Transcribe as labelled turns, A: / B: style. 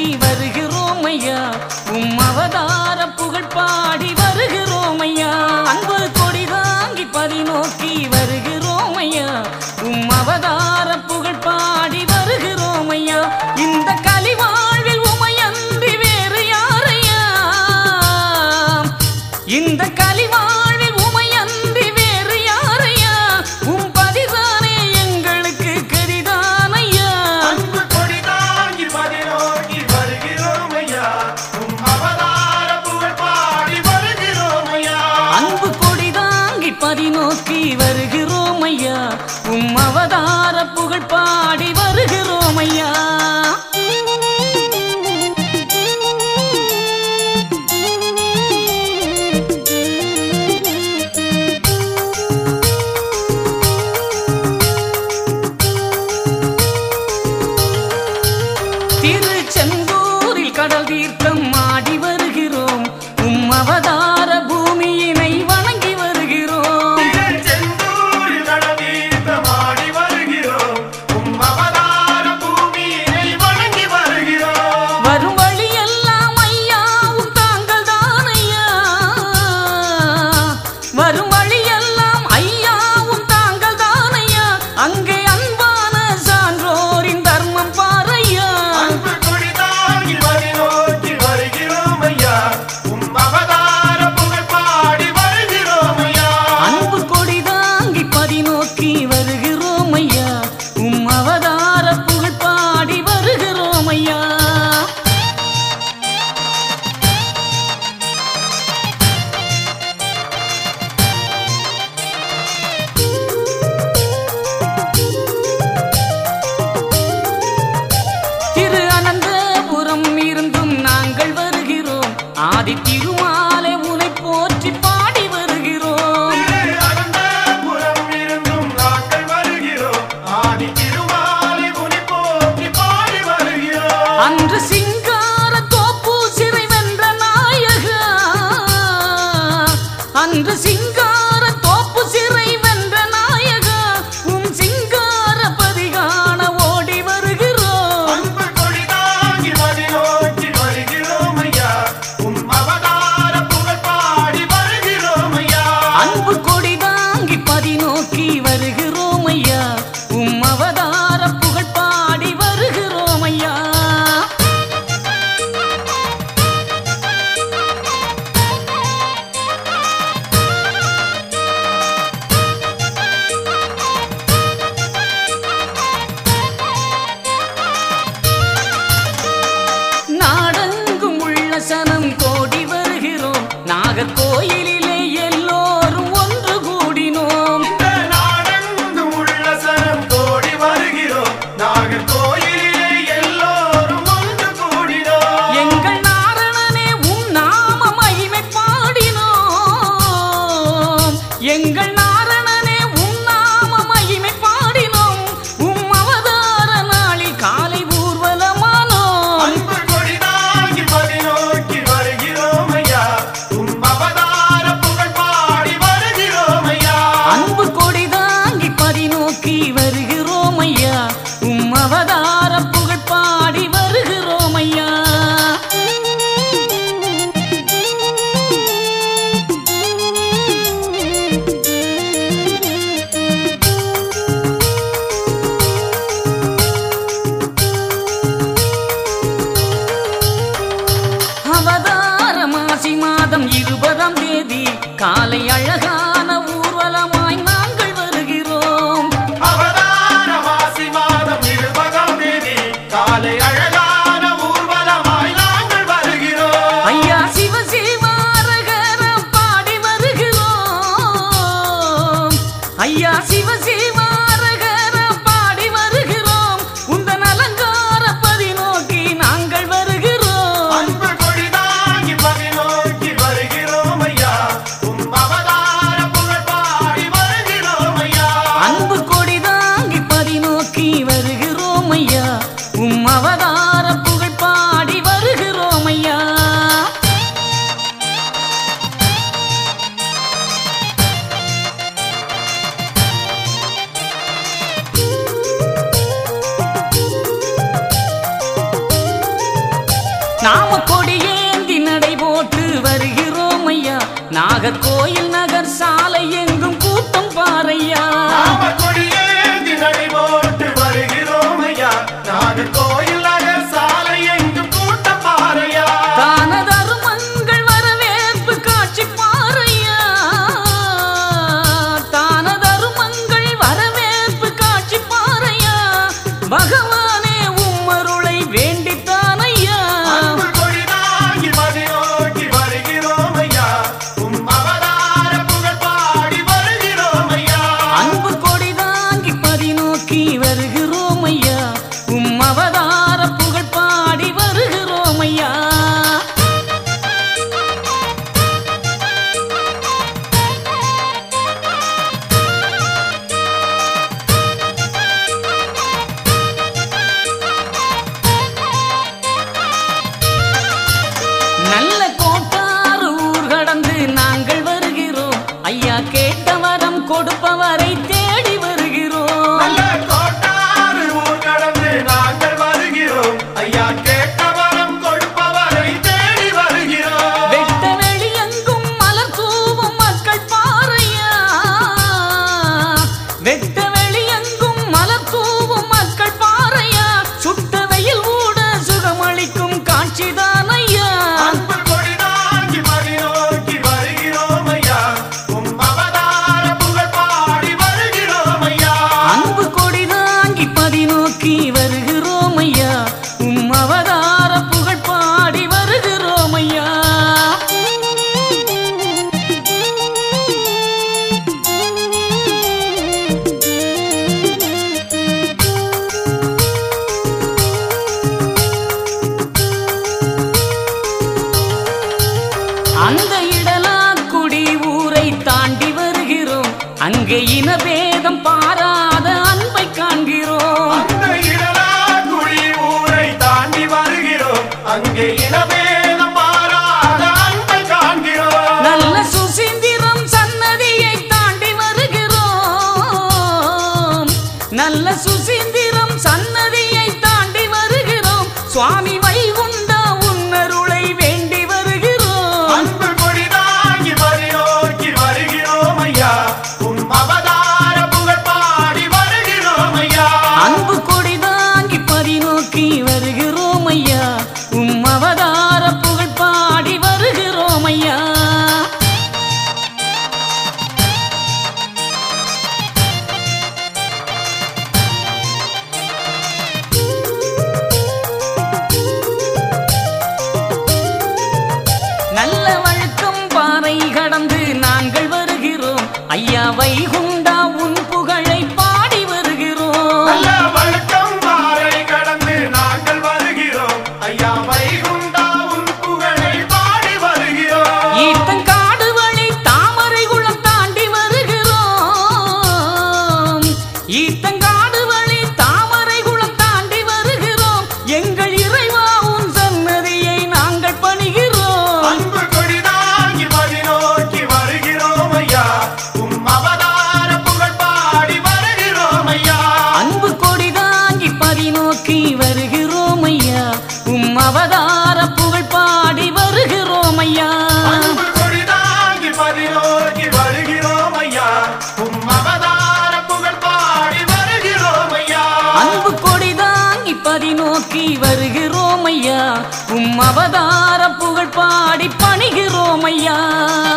A: நோக்கி வருகிறோம் ஐயா உம் அவதார புகழ் பாடி வருகிறோம் ஐயா அன்பு கொடி தாங்கி பதி நோக்கி வருகிறோம் ஐயா உம் அவதார புகழ் பாடி வருகிறோம் ஐயா இந்த கலிவாழ்வில் உமையன்றி வேறு யாரையா இந்த கலிவாழ்வில் உமையன்றி வேறு யாரையா உம் பதிதானே எங்களுக்கு கரிதானையா
B: அன்பு கொடி தாங்கி பதினோக்கி வருகிறோம் ஐயா உம் அவதார புகழ் பாடி வருகிறோம் ஐயா
A: அன்பு கொடி தாங்கி பதி நோக்கி வருகிறோம் ஐயா உம் அவதார புகழ் பாடி வருகிறோம் ஐயா திருச்செந்தூரில் கடல் தீர்த்தம் ஆடி வருகிறோம் உம் அவதார பூமியினை வணங்கி வருகிறோம்
B: செந்தூரில் கடலீர்த்தமாடி வருகிறோம் உம் அவதார பூமியினை வணங்கி வருகிறோம்
A: வரும் வழியெல்லாம் ஐயாவும் தாங்கள் தான் ஐயா வரும் வழியெல்லாம் ஐயாவும் தாங்கள் தான் ஐயா அங்கே அன்பான சான்றோரின் தர்மம் பாறையா
B: அன்பு கொடி தாங்கி பதினோக்கி வருகிறோம் ஐயா உம் அவதார புகழ் பாடி வருகிறோம் ஐயா
A: அன்பு கொடி தாங்கி பதி நோக்கி வருகிறோம் ஐயா உம் அவதார புகழ் பாடி வருகிறோம் ஐயா திரு அனந்தபுரம் இருந்தும் நாங்கள் வருகிறோம் ஆதி திருமாலை உனை போற்றி பாடி வருகிறோம்
B: திரு அனந்தபுரம் இருந்தும் நாங்கள் வருகிறோம் ஆதி திருமாலை முனி போற்றி பாடி வருகிறோம்
A: அன்று சிங்கார தோப்பு சிறை வென்ற நாயகா அன்று சிங்கார தோப்பு சிறை வென்ற நாயகா உம் சிங்கார பதிகான ஓடி வருகிறோம்
B: அன்பு கொடி தாங்கி பதினோக்கி வருகிறோம் ஐயா உம் அவதார புகழ் பாடி வருகிறோம் ஐயா
A: அன்பு கொடி தாங்கி பதி நோக்கி வருகிறோம் ஐயா உம் அவதார புகழ் பாடி வருகிறோம் ஐயா நாடெங்கும் உள்ள சனம் கோடி வருகிறோம் நாகர்கோயிலிலே எல்லோரும் ஒன்று கூடினோம்
B: இந்த நாடெங்கும் உள்ள சனம் கோடி வருகிறோம் நாகர்கோயிலிலே எல்லோரும் ஒன்று கூடினோம்
A: எங்கள் நாரணனே உம் நாம மகிமை பாடினோம் எங்கள் நாரணனே உம் நாம மகிமை பாடினோம் உம் அவதார நாளில் காலை ஊர்வலமானோம்
B: அன்பு கொடி தாங்கி பதினோக்கி வருகிறோம் ஐயா உம் அவதார புகழ் பாடி வருகிறோம் ஐயா
A: அன்பு கொடி தாங்கி பதி நோக்கி வருகிறோம் ஐயா உம் அவதார நாம கொடியேந்தி நடை போட்டு வருகிறோம் ஐயா நாகர்கோயில் நகர் சாலை எங்கும் கூட்டம் பாறையா
B: நாம கொடியேந்தி நடை போட்டு வருகிறோம் ஐயா நாகர்கோயில் நகர் சாலை எங்கும் கூட்டம் பாறையா
A: தான தருமங்கள் வரவேற்பு காட்சி பாறையா தான தருமங்கள் வரவேற்பு காட்சி பாறையா பகவானே உம்மருளை வேண்டித்தானையா
B: அன்பு கொடிதாங்கி மதி நோக்கி வருகிறோம் ஐயா உம் அவதார புகழ் பாடி வருகிறோம் ஐயா
A: அன்பு கொடி தாங்கி பதி நோக்கி வருகிறோம் ஐயா உம் அவதார புகழ் பாடி வருகிறோம் ஐயா நல்ல கோட்டாறு ஊர் கடந்து நாங்கள் வருகிறோம் ஐயா கேட்ட வரம் கொடுப்பவரை தேடி வருகிறோம்
B: நல்ல கோட்டாறு ஊர் கடந்து நாங்கள் வருகிறோம் ஐயா கேட்ட வரம் கொடுப்பவரை தேடி வருகிறோம்
A: வெட்ட வெளி எங்கும் மலர் தூவும் மக்கள் பாறையா வெட்ட வெளி எங்கும் மலர் தூவும் மக்கள் பாறையா சுட்ட வெயில் கூட சுகமளிக்கும் காட்சிதான் ஐயா
B: அன்பு கொடிதாங்கி மதி நோக்கி வருகிறோம் ஐயா உம் அவதார புகழ் பாடி வருகிறோம் ஐயா
A: அன்பு கொடி தாங்கி பதி நோக்கி வருகிறோம் ஐயா உம் அவதார புகழ் பாடி வருகிறோம் ஐயா அந்த இடலாக்குடி ஊரை தாண்டி வருகிறோம் அங்கே இனபேதம் பாராத அன்பை காண்கிறோம்
B: அந்த இடலாக்குடி ஊரை தாண்டி வருகிறோம் அங்கே இனவேதம் மாறாத அன்பை காண்கிறோம்
A: நல்ல சுசீந்திரம் சன்னதியை தாண்டி வருகிறோம் நல்ல சுசீந்திரம் சன்னதியை தாண்டி வருகிறோம் சுவாமி வைகுண்டா உன்னருளை வேண்டி வருகிறோம்
B: அன்பு கொடிதாங்கி மதி நோக்கி வருகிறோம் ஐயா உம் அவதார புகழ் பாடி வருகிறோம் ஐயா
A: அன்பு கொடி தாங்கி பதி நோக்கி வருகிறோம் ஐயா உம் அவதார புகழ் பாடி வருகிறோம் ஐயா நல்ல வழக்கம் பாறை கடந்து நாங்கள் வருகிறோம் ஐயா வைகுண்டா உன் புகழை பாடி வருகிறோம்
B: நல்ல வழக்கம் மாறை கடந்து நாங்கள் வருகிறோம் ஐயா வைகுண்டா உன் புகழை பாடி வருகிறோம்
A: ஈத்தங்காடு வழி தாமரை குளம் தாண்டி வருகிறோம் ஈத்தங்காடு வழி தாமரை குளம் தாண்டி வருகிறோம் எங்கள் இறைவா உன் சன்னதியை நாங்கள் பணிகிறோம்
B: அன்பு கொடிதாங்கி மதி நோக்கி வருகிறோம் ஐயா உம் அவதார புகழ் பாடி வருகிறோம் ஐயா
A: அன்பு கொடி தாங்கி பதி நோக்கி வருகிறோம் ஐயா உம் அவதார புகழ் பாடி வருகிறோம் ஐயா
B: அன்பு கொடிதாங்கி மதி நோக்கி வருகிறோம் ஐயா உம் அவதார புகழ் பாடி வருகிறோம் ஐயா
A: அன்பு கொடி தாங்கி பதி நோக்கி வருகிறோம் ஐயா உம் அவதார புகழ் பாடி பணிகிறோம் ஐயா